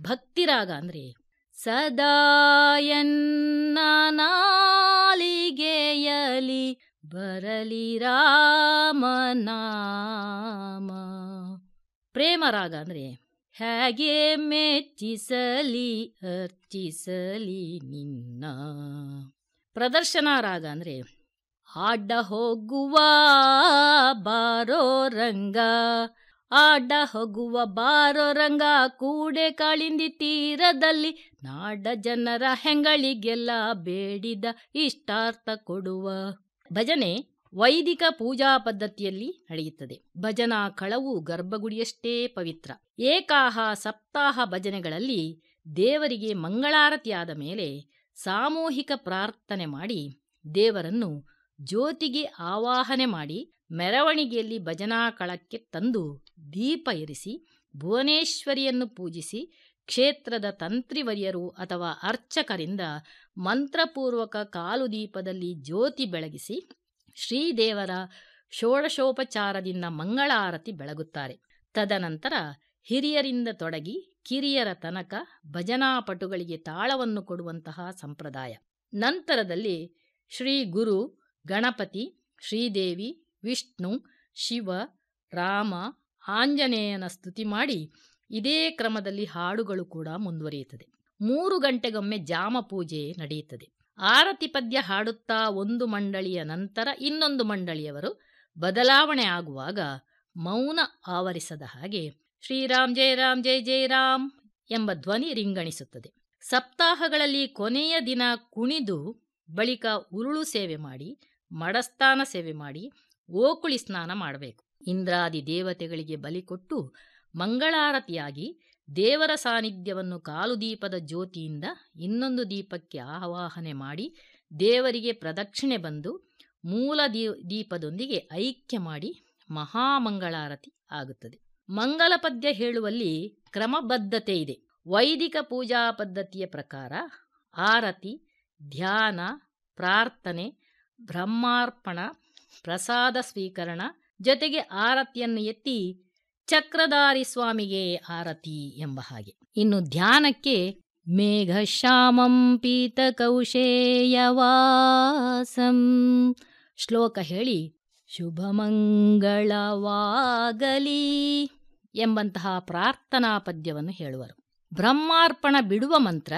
ಭಕ್ತಿರಾಗ ಅಂದರೆ ಸದಾಯನ್ನ ನಾಲಿಗೆಯಲಿ ಬರಲಿ ರಾಮನಾಮ ಪ್ರೇಮರಾಗ ಅಂದರೆ ಹೇಗೆ ಮೆಚ್ಚಿಸಲಿ ಅರ್ಚಿಸಲಿ ನಿನ್ನ ಪ್ರದರ್ಶನ ರಾಗ ಅಂದರೆ ಆಡ್ಡ ಹೋಗುವ ಬಾರೋ ರಂಗ ಆಡ ಹೋಗುವ ಬಾರೋ ರಂಗ ಕೂಡೆ ಕಾಳಿಂದಿ ತೀರದಲ್ಲಿ ನಾಡ ಜನರ ಹೆಂಗಳಿಗೆಲ್ಲ ಬೇಡಿದ ಇಷ್ಟಾರ್ಥ ಕೊಡುವ ಭಜನೆ ವೈದಿಕ ಪೂಜಾ ಪದ್ಧತಿಯಲ್ಲಿ ನಡೆಯುತ್ತದೆ ಭಜನಾ ಕಳವು ಗರ್ಭಗುಡಿಯಷ್ಟೇ ಪವಿತ್ರ ಏಕಾಹ ಸಪ್ತಾಹ ಭಜನೆಗಳಲ್ಲಿ ದೇವರಿಗೆ ಮಂಗಳಾರತಿಯಾದ ಮೇಲೆ ಸಾಮೂಹಿಕ ಪ್ರಾರ್ಥನೆ ಮಾಡಿ ದೇವರನ್ನು ಜ್ಯೋತಿಗೆ ಆವಾಹನೆ ಮಾಡಿ ಮೆರವಣಿಗೆಯಲ್ಲಿ ಭಜನಾ ಕಳಕ್ಕೆ ತಂದು ದೀಪ ಇರಿಸಿ ಭುವನೇಶ್ವರಿಯನ್ನು ಪೂಜಿಸಿ ಕ್ಷೇತ್ರದ ತಂತ್ರಿವರ್ಯರು ಅಥವಾ ಅರ್ಚಕರಿಂದ ಮಂತ್ರಪೂರ್ವಕ ಕಾಲು ದೀಪದಲ್ಲಿ ಜ್ಯೋತಿ ಬೆಳಗಿಸಿ ಶ್ರೀದೇವರ ಷೋಡಶೋಪಚಾರದಿಂದ ಮಂಗಳಾರತಿ ಬೆಳಗುತ್ತಾರೆ ತದನಂತರ ಹಿರಿಯರಿಂದ ತೊಡಗಿ ಕಿರಿಯರ ತನಕ ಭಜನಾಪಟುಗಳಿಗೆ ತಾಳವನ್ನು ಕೊಡುವಂತಹ ಸಂಪ್ರದಾಯ ನಂತರದಲ್ಲಿ ಶ್ರೀ ಗುರು ಗಣಪತಿ ಶ್ರೀದೇವಿ ವಿಷ್ಣು ಶಿವ ರಾಮ ಆಂಜನೇಯನ ಸ್ತುತಿ ಮಾಡಿ ಇದೇ ಕ್ರಮದಲ್ಲಿ ಹಾಡುಗಳು ಕೂಡ ಮುಂದುವರಿಯುತ್ತದೆ ಮೂರು ಗಂಟೆಗೊಮ್ಮೆ ಜಾಮ ಪೂಜೆ ನಡೆಯುತ್ತದೆ ಆರತಿ ಪದ್ಯ ಹಾಡುತ್ತಾ ಒಂದು ಮಂಡಳಿಯ ನಂತರ ಇನ್ನೊಂದು ಮಂಡಳಿಯವರು ಬದಲಾವಣೆ ಆಗುವಾಗ ಮೌನ ಆವರಿಸದ ಹಾಗೆ ಶ್ರೀರಾಮ್ ಜಯ ರಾಮ್ ಜೈ ಜೈ ರಾಮ್ ಎಂಬ ಧ್ವನಿ ರಿಂಗಣಿಸುತ್ತದೆ ಸಪ್ತಾಹಗಳಲ್ಲಿ ಕೊನೆಯ ದಿನ ಕುಣಿದು ಬಳಿಕ ಉರುಳು ಸೇವೆ ಮಾಡಿ ಮಡಸ್ಥಾನ ಸೇವೆ ಮಾಡಿ ಓಕುಳಿ ಸ್ನಾನ ಮಾಡಬೇಕು ಇಂದ್ರಾದಿ ದೇವತೆಗಳಿಗೆ ಬಲಿ ಕೊಟ್ಟು ಮಂಗಳಾರತಿಯಾಗಿ ದೇವರ ಸಾನ್ನಿಧ್ಯವನ್ನು ಕಾಲು ದೀಪದ ಜ್ಯೋತಿಯಿಂದ ಇನ್ನೊಂದು ದೀಪಕ್ಕೆ ಆವಾಹನೆ ಮಾಡಿ ದೇವರಿಗೆ ಪ್ರದಕ್ಷಿಣೆ ಬಂದು ಮೂಲ ದೀ ದೀಪದೊಂದಿಗೆ ಐಕ್ಯ ಮಾಡಿ ಮಹಾಮಂಗಳಾರತಿ ಆಗುತ್ತದೆ ಮಂಗಲ ಪದ್ಯ ಹೇಳುವಲ್ಲಿ ಕ್ರಮಬದ್ಧತೆ ಇದೆ ವೈದಿಕ ಪೂಜಾ ಪದ್ಧತಿಯ ಪ್ರಕಾರ ಆರತಿ ಧ್ಯಾನ ಪ್ರಾರ್ಥನೆ ಬ್ರಹ್ಮಾರ್ಪಣ ಪ್ರಸಾದ ಸ್ವೀಕರಣ ಜೊತೆಗೆ ಆರತಿಯನ್ನು ಎತ್ತಿ ಚಕ್ರಧಾರಿ ಸ್ವಾಮಿಗೆ ಆರತಿ ಎಂಬ ಹಾಗೆ ಇನ್ನು ಧ್ಯಾನಕ್ಕೆ ಮೇಘ ಶ್ಯಾಮಂ ಪೀತ ಕೌಶೇಯವಾಸಂ ಶ್ಲೋಕ ಹೇಳಿ ಶುಭಮಂಗಳವಾಗಲಿ ಎಂಬಂತಹ ಪ್ರಾರ್ಥನಾ ಪದ್ಯವನ್ನು ಹೇಳುವರು ಬ್ರಹ್ಮಾರ್ಪಣ ಬಿಡುವ ಮಂತ್ರ